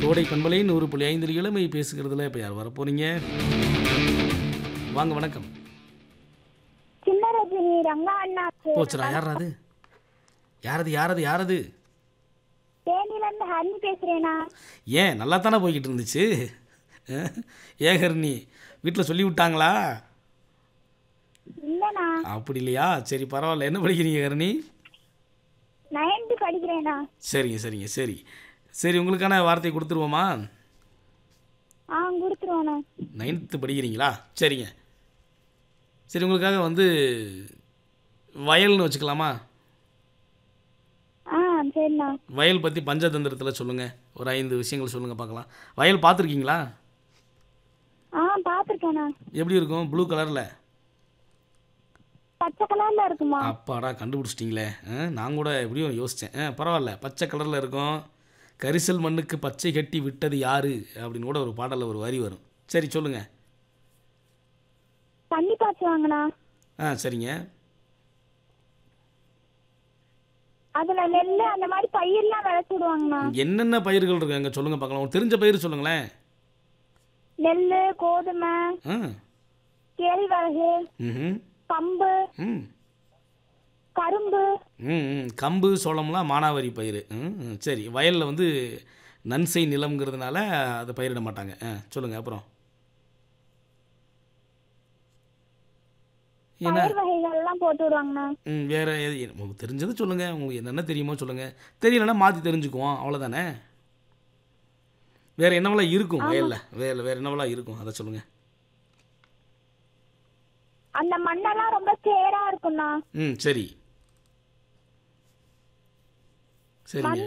கோடை பண்பலை நூறு புள்ளி ஐந்து இளமை பேசுகிறதுல இப்போ யார் வர போறீங்க வாங்க வணக்கம் சின்ன ரஜினி ரங்கா அண்ணா போச்சுடா யாரது யாரது யாரது யாரது தேனில இருந்து ஹரிணி பேசுறேனா ஏன் நல்லா தானே போய்கிட்டு இருந்துச்சு அஹ், ஏன் ஹரிணி வீட்டில் சொல்லி விட்டாங்களா இல்லண்ணா அப்படி இல்லையா சரி பரவாயில்ல என்ன படிக்கிறீங்க ஹரிணி நைன்த்து படிக்கிறேனா சரிங்க சரிங்க சரி சரி உங்களுக்கான வார்த்தை கொடுத்துருவோமா ஆ கொடுத்துருவோண்ணா நைன்த்து படிக்கிறீங்களா சரிங்க சரி உங்களுக்காக வந்து வயல்னு வச்சுக்கலாமா ஆ சரிண்ணா வயல் பற்றி பஞ்சதந்திரத்தில் சொல்லுங்கள் ஒரு ஐந்து விஷயங்கள் சொல்லுங்கள் பார்க்கலாம் வயல் பார்த்துருக்கீங்களா ஆ பார்த்துருக்கேண்ணா எப்படி இருக்கும் ப்ளூ கலரில் பச்சை கலர்ல இருக்குமா அப்பாடா கண்டுபிடிச்சிட்டிங்களே ஆ, நான் கூட எப்படியும் யோசித்தேன் ஆ பரவாயில்ல பச்சை கலரில் இருக்கும் கரிசல் மண்ணுக்கு பச்சை கட்டி விட்டது யாரு அப்படின்னு கூட ஒரு பாடலில் ஒரு வரி வரும் சரி சொல்லுங்கள் தண்ணி பாய்ச்சுவாங்கண்ணா ஆ சரிங்க அதுல நெல் அந்த மாதிரி பயிர்லாம் விளைச்சு விடுவாங்கண்ணா என்னென்ன பயிர்கள் இருக்கு அங்கே சொல்லுங்கள் பார்க்கலாம் உங்களுக்கு தெரிஞ்ச பயிர் சொல்லுங்களேன் நெல் கோதுமை ஆ கேழ்வரகு ம் கம்பு ம் கரும்பு ம் ம். கம்பு சோளம்லாம் மானாவாரி பயிர் ம் ம். சரி வயலில் வந்து நன்சை நிலம்ங்கிறதுனால அதை பயிரிட மாட்டாங்க ஆ சொல்லுங்கள் அப்புறம் என்ன பயிர் வகைகள்லாம் போட்டு விடுவாங்கண்ணா ம் வேறு எது உங்களுக்கு தெரிஞ்சது சொல்லுங்கள் உங்களுக்கு என்னென்ன தெரியுமோ சொல்லுங்கள் தெரியலன்னா மாற்றி தெரிஞ்சுக்குவோம் அவ்வளோதானே வேறு என்னவெல்லாம் இருக்கும் வயலில் வேறு வேறு என்னவெல்லாம் இருக்கும் அதை சொல்லுங்கள் அந்த மண்ணெல்லாம் ரொம்ப சேரா இருக்கும்ண்ணா ம் சரி சரிங்க